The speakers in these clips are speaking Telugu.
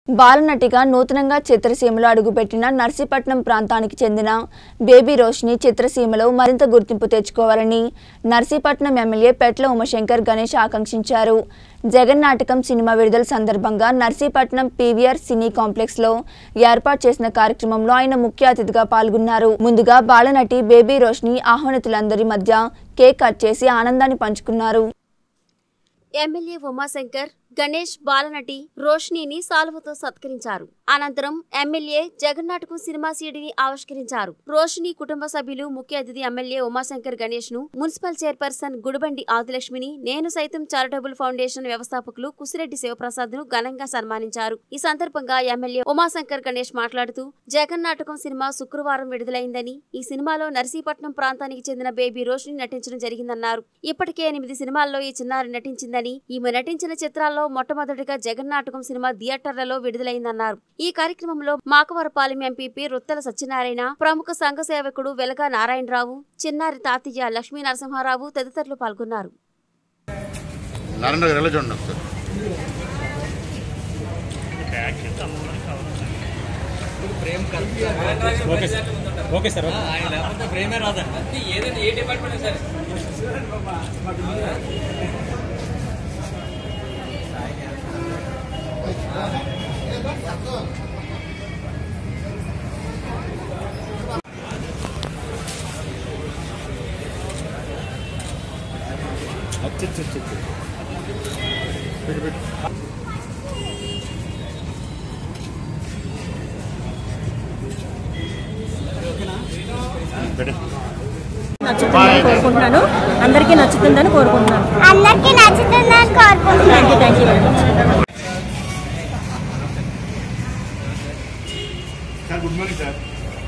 బాలనటిగా నూతనంగా చిత్రసీమలో అడుగుపెట్టిన నర్సీపట్నం ప్రాంతానికి చెందిన బేబీ రోష్ని చిత్రసీమలో మరింత గుర్తింపు తెచ్చుకోవాలని నర్సీపట్నం ఎమ్మెల్యే పెట్ల ఉమాశంకర్ గణేష్ ఆకాంక్షించారు జగన్ నాటకం సినిమా విడుదల సందర్భంగా నర్సీపట్నం పీవీఆర్ సినీ కాంప్లెక్స్ లో ఏర్పాటు చేసిన కార్యక్రమంలో ఆయన ముఖ్య అతిథిగా పాల్గొన్నారు ముందుగా బాలనటి బేబీ రోష్ని ఆహ్వానితులందరి మధ్య కేక్ కట్ చేసి ఆనందాన్ని పంచుకున్నారు ఎమ్మెల్యే ఉమాశంకర్ గణేష్ బాలనటి రోష్నీని సాల్వతో సత్కరించారు అనంతరం ఎమ్మెల్యే జగన్నాటకం సినిమా సీడీని ఆవిష్కరించారు రోషిని కుటుంబ సభ్యులు ముఖ్య అతిథి ఎమ్మెల్యే ఉమాశంకర్ గణేష్ ను మున్సిపల్ చైర్పర్సన్ గుడిబండి ఆదిలక్ష్మిని నేను సైతం చారిటబుల్ ఫౌండేషన్ వ్యవస్థాపకులు కుసిరెడ్డి శివప్రసాద్ ను ఘనంగా సన్మానించారు ఈ సందర్భంగా ఎమ్మెల్యే ఉమాశంకర్ గణేష్ మాట్లాడుతూ జగన్నాటకం సినిమా శుక్రవారం విడుదలైందని ఈ సినిమాలో నర్సీపట్నం ప్రాంతానికి చెందిన బేబీ రోషిని నటించడం జరిగిందన్నారు ఇప్పటికే ఎనిమిది సినిమాల్లో ఈ చిన్నారి నటించిందని ఈమె నటించిన చిత్రాల్లో మొట్టమొదటిగా జగన్నాటకం సినిమా థియేటర్లలో విడుదలైందన్నారు ఈ కార్యక్రమంలో మాకవరపాలెం ఎంపీపీ రుత్తల సత్యనారాయణ ప్రముఖ సంఘ సేవకుడు వెలగా నారాయణరావు చిన్నారి తాతయ్య లక్ష్మీ నరసింహారావు తదితరులు పాల్గొన్నారు నారాయణ గారు ఎలా చూడండి ఒకసారి okay sir okay sir okay ఆయన లేకపోతే ప్రేమే రాదండి ఏదైనా ఏ డిపార్ట్మెంట్ సరే అచ్చు అచ్చు అచ్చు అచ్చు. పెట్టు పెట్టు పెట్టు నచ్చుతుందని కోరుకుంటున్నాను అందరికీ నచ్చుతుందని కోరుకుంటున్నాను అందరికీ నచ్చుతుందని కోరుకుంటున్నాను thank you thank you very much sir good morning sir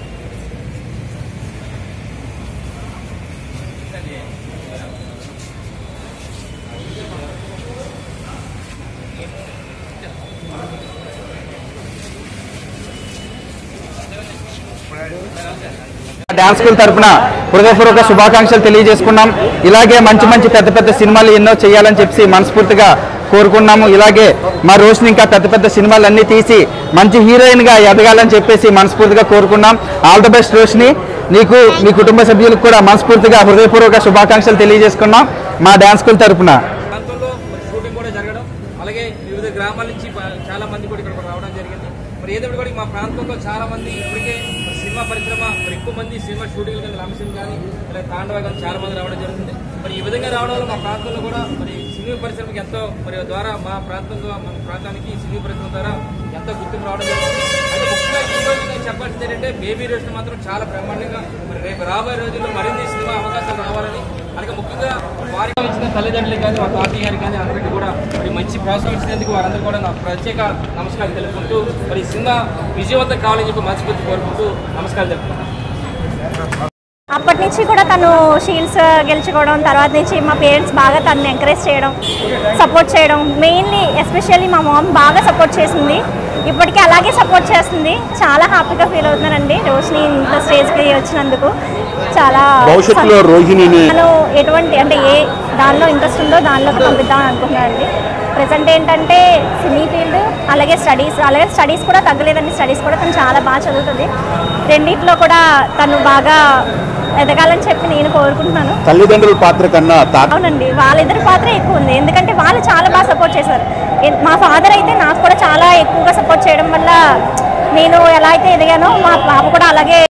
dance school తరపున హృదయపూర్వక శుభాకాంక్షలు తెలియజేసుకున్నాం ఇలాగే మంచి మంచి పెద్ద పెద్ద సినిమాలు ఎన్నో చేయాలని చెప్పి మనస్ఫూర్తిగా కోరుకున్నాము ఇలాగే మా రోషిని ఇంకా పెద్ద పెద్ద సినిమాలు అన్నీ తీసి మంచి హీరోయిన్ గా ఎదగాలని చెప్పేసి మనస్ఫూర్తిగా కోరుకున్నాం ఆల్ ద బెస్ట్ రోషిని నీకు మీ కుటుంబ సభ్యులకు కూడా మనస్ఫూర్తిగా హృదయపూర్వక శుభాకాంక్షలు తెలియజేసుకున్నాం మా డ్యాన్స్ స్కూల్ తరపున ప్రాంతంలో మరి షూటింగ్ కూడా జరగడం అలాగే వివిధ గ్రామాల నుంచి ప- చాలా మంది కూడా ఇక్కడ రావడం జరిగింది మరి ఏదో కూడా మా ప్రాంతంలో చాలా మంది ఇప్పటికే మరి సినిమా పరిశ్రమ మరి ఎక్కువ మంది సినిమా షూటింగ్ కానీ లంశం కానీ ఇలా తాండవ కానీ చాలా మంది రావడం జరుగుతుంది మరి ఈ విధంగా రావడం వల్ల మా ప్రాంతంలో కూడా మరి సినిమా పరిశ్రమకి ఎంతో మరి ద్వారా మా ప్రాంతంలో మన ప్రాంతానికి సినిమా పరిశ్రమ ద్వారా ఎంతో గుర్తింపు రావడం జరుగుతుంది అయితే ముఖ్యంగా ఈ రోజు నేను చెప్పాల్సింది ఏంటంటే బేబీ రోషన్ మాత్రం చాలా బ్రహ్మాండంగా మరి రేపు రాబోయే రోజుల్లో మరిన్ని సినిమా అవకాశాలు రావాలని అలాగే ముఖ్యంగా వారికి ఇచ్చిన తల్లిదండ్రులకు కానీ మా తాతయ్య గారికి కానీ అందరికీ కూడా మరి మంచి ప్రోత్సాహం ఇచ్చినందుకు వారందరూ కూడా నా ప్రత్యేక నమస్కారం తెలుపుకుంటూ మరి ఈ సినిమా విజయవంతం కావాలని చెప్పి మనస్ఫూర్తి కోరుకుంటూ నమస్కారం తెలుపుకుంటాను అప్పటి నుంచి కూడా తను షీల్డ్స్ గెలుచుకోవడం తర్వాత నుంచి మా పేరెంట్స్ బాగా తనని ఎంకరేజ్ చేయడం సపోర్ట్ చేయడం మెయిన్లీ ఎస్పెషల్లీ మా మామ్ బాగా సపోర్ట్ చేసింది ఇప్పటికీ అలాగే సపోర్ట్ చేస్తుంది చాలా హ్యాపీగా ఫీల్ అవుతున్నానండి రోషిని ఇంత స్టేజ్కి వచ్చినందుకు చాలా భవిష్యత్తులో సం- రోహిణిని తను ఎటువంటి అంటే ఏ దానిలో ఇంట్రెస్ట్ ఉందో దానిలోకి పంపిద్దాం అనుకుంటున్నానండి ప్రజెంట్ ఏంటంటే సినీ ఫీల్డ్ అలాగే స్టడీస్ అలాగే స్టడీస్ కూడా తగ్గలేదండి స్టడీస్ కూడా తను చాలా బాగా చదువుతుంది రెండిట్లో కూడా తను బాగా ఎదగాలని చెప్పి నేను కోరుకుంటున్నాను తల్లిదండ్రుల పాత్ర కన్నా తాత అవునండి వాళ్ళిద్దరి పాత్ర ఎక్కువ ఉంది ఎందుకంటే వాళ్ళు చాలా బాగా సపోర్ట్ చేశారు ఎ- మా ఫాదర్ అయితే నాకు కూడా చాలా ఎక్కువగా సపోర్ట్ చేయడం వల్ల నేను ఎలా అయితే ఎదిగానో మా పాప కూడా అలాగే